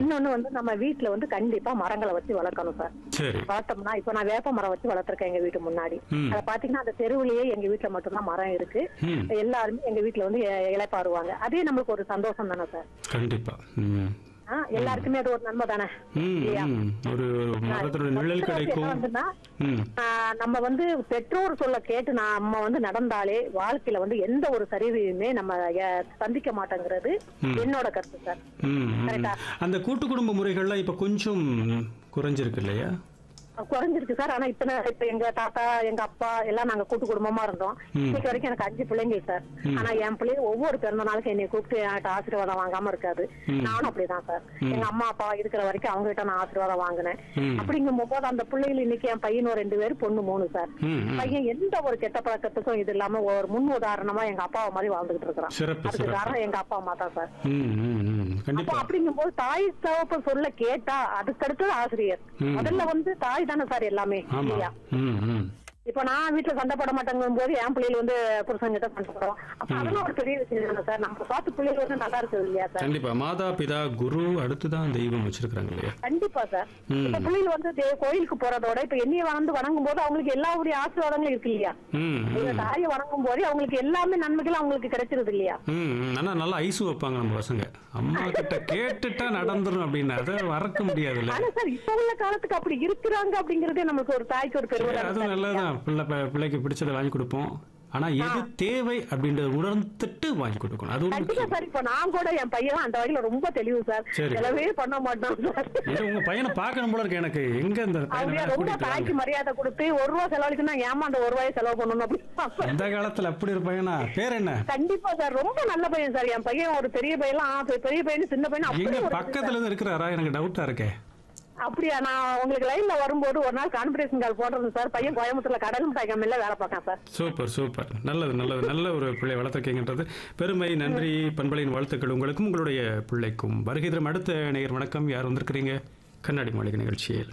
இன்னொன்னு வந்து நம்ம வீட்டுல வந்து கண்டிப்பா மரங்களை வச்சு வளர்க்கணும் சார் சரி வளர்த்தோம்னா இப்ப நான் வேப்ப மரம் வச்சு வளர்த்திருக்கேன் எங்க வீட்டு முன்னாடி ம். அத பாத்தீங்கன்னா அந்த தெருவுலயே எங்க வீட்டுல மட்டும்தான் மரம் இருக்கு ம் எல்லாருமே எங்க வீட்டுல வந்து இ- இளைப்பாறுவாங்க அதே நம்மளுக்கு ஒரு சந்தோஷம் தானே சார் கண்டிப்பா ம் ஆ, எல்லாருக்குமே அது ஒரு நன்மை தானே ம் ம். ஒரு ஒரு மரத்தோட நிழல் என்ன கிடைக்கும் வந்துன்னா, ம் ஆ, நம்ம வந்து பெற்றோர் சொல்ல கேட்டு நம்ம வந்து நடந்தாலே வாழ்க்கையில வந்து எந்த ஒரு சரிவையுமே நம்ம அஹ், சந்திக்க மாட்டேங்கிறது என்னோட கருத்து சார் ம், ம். கரெக்டா? அந்த கூட்டு குடும்ப முறைகள்லாம் இப்ப கொஞ்சம் குறைஞ்சிருக்கு இல்லையா குறைஞ்சிருக்கு சார் ஆனா இப்ப நான் இப்ப எங்க தாத்தா எங்க அப்பா எல்லாம் நாங்க கூட்டு குடும்பமா இருந்தோம் இன்னைக்கு வரைக்கும் எனக்கு அஞ்சு பிள்ளைங்க சார் ஆனா என் பிள்ளைங்க ஒவ்வொரு பிறந்த நாளுக்கு என்னை கூப்பிட்டு என்கிட்ட ஆசீர்வாதம் வாங்காம இருக்காது நானும் அப்படிதான் சார் எங்க அம்மா அப்பா இருக்கிற வரைக்கும் அவங்க கிட்ட நான் ஆசீர்வாதம் வாங்கினேன் ம். அப்படிங்கும் போது அந்த பிள்ளைகள் இன்னைக்கு என் பையனும் ரெண்டு பேரும் பொண்ணு மூணு சார் ம் ம். பையன் எந்த ஒரு கெட்ட பழக்கத்துக்கும் இது இல்லாம ஒரு முன் உதாரணமா எங்க அப்பாவை மாதிரி வாழ்ந்துகிட்டு இருக்கிறான் சிறப்பு அதுக்கு சிறப்பு காரணம் எங்க அப்பா அம்மா தான் சார் ம் ம் ம் அப்போ கண்டிப்பா அப்படிங்கும்போது தாய் தகப்ப சொல்ல கேட்டா அதுக்கடுத்தது ஆசிரியர் ம். முதல்ல வந்து தாய் தானே சார் எல்லாமே ஆமா இல்லையா ம் ம் இப்ப நான் வீட்டுல சண்டை போட மாட்டேங்கும் போது என் பிள்ளைகள் வந்து புருஷன் கிட்ட சண்டை போடுவோம் அப்ப அதெல்லாம் ஒரு பெரிய விஷயம் தானே சார் நம்ம பார்த்து பிள்ளைகள் வந்து நல்லா இருக்குது இல்லையா சார் கண்டிப்பா மாதா பிதா குரு அடுத்துதான் தெய்வம் வச்சிருக்காங்க இல்லையா கண்டிப்பா சார் ம். இப்ப பிள்ளைகள் வந்து தே- கோயிலுக்கு போறதோட இப்ப என்னைய வந்து வணங்கும் போது அவங்களுக்கு எல்லா உடைய ஆசீர்வாதங்களும் இருக்கு இல்லையா ம் எங்க தாயை வணங்கும் போது அவங்களுக்கு எல்லாமே நன்மைகள் அவங்களுக்கு கிடைச்சிருது இல்லையா ம் ம். ஆனா நல்லா ஐசு வைப்பாங்க நம்ம பசங்க அம்மா கிட்ட கேட்டுட்டா நடந்துரும் அப்படின்னு அதை மறக்க முடியாதுல்ல ஆனா சார் இப்ப உள்ள காலத்துக்கு அப்படி இருக்கிறாங்க அப்படிங்கறதே நமக்கு ஒரு தாய்க்கு ஒரு பெருமை அதுவும் நல்லதுதான் பிள்ளை ப- பிள்ளைக்கு பிடிச்சதை வாங்கி கொடுப்போம் ஆனா எது தேவை அப்படின்றத உணர்ந்துட்டு வாங்கி கொடுக்கணும் அது ஒரு கண்டிப்பா முக்கியம் சார் இப்ப நான் கூட என் பையன் அந்த வகையில ரொம்ப தெளிவு சார் சரி. செலவே பண்ண மாட்டோம் சார் இது உங்க பையனை பார்க்கணும் போல இருக்கு எனக்கு எங்க இந்த பையனை அவங்க வேணா ரொம்ப கூட்டிட்டு தாய்க்கு வாங்க மரியாதை கொடுத்து ஒரு ரூபா செலவழிக்கணும் ஏமா அந்த ஒரு ரூபாய் செலவு பண்ணணும் அப்படின்னு இந்த காலத்துல அப்படி ஒரு பையனா பேர் என்ன கண்டிப்பா சார் ரொம்ப நல்ல பையன் சார் என் பையன் ஒரு பெரிய பையன்லாம் ஆ, பெ- பெரிய பையன் சின்ன பையன் எங்க அப்படி ஒரு பக்கத்துல இருந்து இருக்கிறாரா எனக்கு டவுட்டா இருக்கே அப்படியா நான் உங்களுக்கு லைன்ல வரும்போது ஒரு நாள் கான்பிரேஷன் கால் போடுறது சார் பையன் கோயம்புத்தூர்ல கடல் மிட்டாய் கம்மியில வேலை பார்க்கேன் சார் சூப்பர் சூப்பர் நல்லது நல்லது நல்ல ஒரு பிள்ளை வளர்த்துருக்கீங்கன்றது பெருமை நன்றி பண்பலையின் வாழ்த்துக்கள் உங்களுக்கும் உங்களுடைய பிள்ளைக்கும் வருகை தரும் அடுத்த நேயர் வணக்கம் யார் வந்திருக்கிறீங்க கண்ணாடி மாளிகை நிகழ்ச்சியில்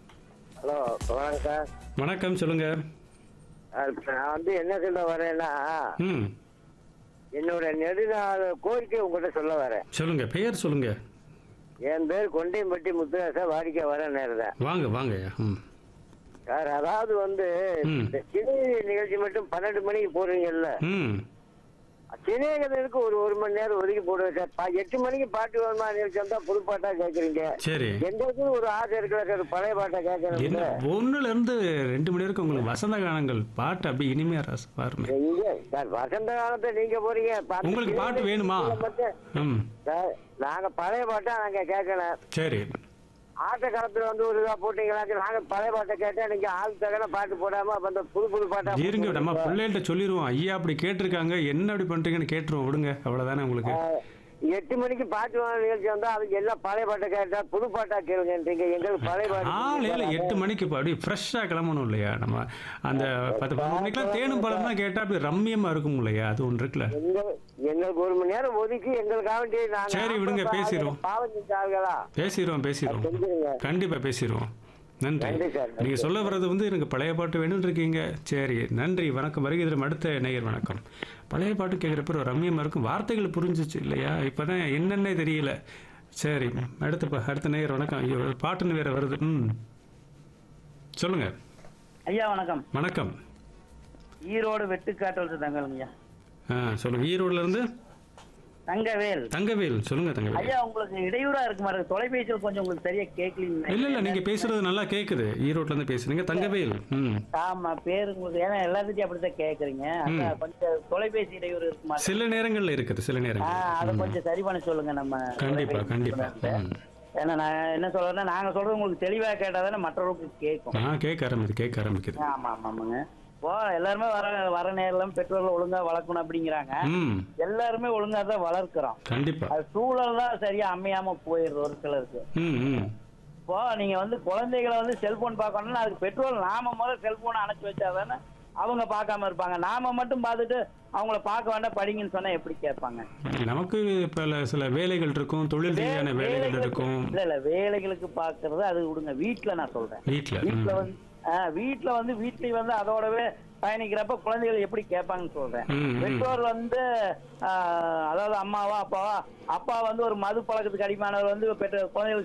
ஹலோ வணக்கம் சார் வணக்கம் சொல்லுங்க அஹ் இப்ப நான் வந்து என்ன சொல்ல வரேன்னா ம் என்னோட நெடுநாள் கோரிக்கை உங்ககிட்ட சொல்ல வரேன் சொல்லுங்க பெயர் சொல்லுங்க என் பேர் கொண்டையம்பட்டி முத்துராசா வாடிக்கை வர நேரம் வாங்க வாங்க ம் சார் அதாவது வந்து ம். இந்த சினை நிகழ்ச்சி மட்டும் பன்னெண்டு மணிக்கு போடுறீங்கல்ல ம் சினேகதனுக்கு ஒரு ஒரு மணி நேரம் ஒதுக்கி போடுவேன் சார் பா- எட்டு மணிக்கு பாட்டு வேணுமா நிகழ்ச்சி வந்தா புது பாட்டா கேக்குறீங்க சரி எங்களுக்கு ஒரு ஆசை இருக்குல்ல சார் பழைய பாட்டா என்ன கேட்கறதுல ஒண்ணுல இருந்து ரெண்டு மணி வரைக்கும் உங்களுக்கு வசந்த கானங்கள் பாட்டு அப்படி இனிமையா ரச பாருமே எங்க சார் வசந்த காலத்தை நீங்க போறீங்க பா- உங்களுக்கு பாட்டு வேணுமா மட்டும் ம் சார் நாங்க பழைய பாட்டா நாங்க கேட்கணும் சரி ஆட்ட காலத்துல வந்து ஒரு இதா போட்டீங்களாக்க நாங்க பழைய பாட்டை கேட்டா நீங்க ஆள் தகன பாட்டு போடாம அப்ப அந்த புது புது பாட்டா இருங்க நம்ம பிள்ளைகள்ட்ட சொல்லிடுவோம் ஐயா அப்படி கேட்டிருக்காங்க என்ன அப்படி பண்றீங்கன்னு கேட்டுருவோம் விடுங்க அவ்வளவுதானே உங்களுக்கு ஆஹ், எட்டு மணிக்கு பாட்டு வாங்க நிகழ்ச்சி வந்தா அதுக்கு எல்லாம் பழைய பாட்டை கேட்டா புது பாட்டா கேளுங்கன்றீங்க எங்களுக்கு பழைய காலையில பாட்டு எட்டு மணிக்கு இப்ப அப்படியே ஃப்ரெஷ்ஷா கிளம்பணும் இல்லையா நம்ம அந்த பத்து பதினொரு மணிக்கெல்லாம் தேனும் பழம் தான் கேட்டா அப்படி ரம்மியமா இருக்கும் இல்லையா அது ஒன்று இருக்குல்ல எங்க எங்களுக்கு ஒரு மணி நேரம் ஒதுக்கி எங்களுக்காக வேண்டி நாங்க சரி, விடுங்க, ஆம்பளை பேசிடுவோம். பாவம் செஞ்ச ஆள்களா பேசிடுவோம் பேசிடுவோம் செஞ்சிருங்க கண்டிப்பா பேசிடுவோம் நன்றி நன்றி சார், நன்றி. நீங்க சொல்ல வர்றது வந்து எனக்கு பழைய பாட்டு வேணும்னு இருக்கீங்க சரி நன்றி வணக்கம் வருகை தரும் அடுத்த நேயர் வணக்கம் பழைய பாட்டு கேட்குறப்ப ஒரு ரம்மியமா இருக்கும் வார்த்தைகள் புரிஞ்சிச்சு இல்லையா இப்பதான் என்னன்னே தெரியல சரி அடுத்த ப- அடுத்த நேயர் வணக்கம் ஐயோ பாட்டுன்னு வேற வருது ம் சொல்லுங்க ஐயா வணக்கம் வணக்கம் ஈரோடு வெட்டுக்காட்டல் தங்கலுங்கய்யா ஆ சொல்லுங்க ஈரோடுல இருந்து தங்கவேல் தங்கவேல் சொல்லுங்க தங்கவேல் ஐயா உங்களுக்கு இடையூறா இருக்கு மாதிரி தொலைபேசியில் கொஞ்சம் உங்களுக்கு சரியா கேட்கலீங்க இல்ல இல்ல நீங்க பேசுறது நல்லா கேக்குது ஈரோட்ல இருந்து பேசுறீங்க தங்கவேல் ம் ஆமா பேரு உங்களுக்கு ஏன்னா எல்லாத்துக்கும் அப்படித்தான் கேக்குறீங்க அதான் கொஞ்சம் தொலைபேசி இடையூறு இருக்கு மாதிரி சில நேரங்கள்ல இருக்குது சில ஆ நேரங்கள் அதை கொஞ்சம் சரி பண்ண சொல்லுங்க நம்ம கண்டிப்பா தொலைபேசி கண்டிப்பா நிபுணர்கிட்ட. ம். ஏன்னா நான் என்ன சொல்றேன்னா நாங்க சொல்றது உங்களுக்கு தெளிவா கேட்டா தானே மற்றவர்களுக்கு கேட்கும் ஆ கேட்க ஆரம்பிக்குது கேட்க ஆரம்பிக்குது ஆமா ஆமா ஆமாங்க இப்போ எல்லாருமே வர வர நேரம் பெற்றோர்கள் ஒழுங்கா வளர்க்கணும் அப்படிங்கிறாங்க ம் எல்லாருமே ஒழுங்கா தான் வளர்க்கிறோம் கண்டிப்பா அது சூழல் தான் சரியா அமையாம போயிடுது ஒரு சிலருக்கு ம் ம் இப்போ நீங்க வந்து குழந்தைகளை வந்து செல்போன் பார்க்கணும்னா அதுக்கு பெற்றோர் நாம முதல்ல செல்போனை அணைச்சு வச்சா தானே அவங்க பார்க்காம இருப்பாங்க நாம மட்டும் பார்த்துட்டு அவங்கள பார்க்க வேண்டாம் படிங்கன்னு சொன்னா எப்படி கேட்பாங்க நமக்கு பல சில வேலைகள் இருக்கும் தொழில் ரீதியான வேலைகள் வேலைகளுக்கு- இருக்கும் இல்ல இல்ல வேலைகளுக்கு பார்க்கறது அது விடுங்க வீட்டுல நான் சொல்றேன் வீட்ல வீட்டுல ம். வந்து ஆஹ் வீட்டுல வந்து வீட்லயும் வந்து அதோடவே பயணிக்கிறப்ப குழந்தைகள் எப்படி கேட்பாங்கன்னு சொல்றேன் ம், ம். பெற்றோர் வந்து ஆஹ், அதாவது அம்மாவா அப்பாவா அப்பா வந்து ஒரு மது பழக்கத்துக்கு அடிமானவர் வந்து பெற்ற குழந்தைகள்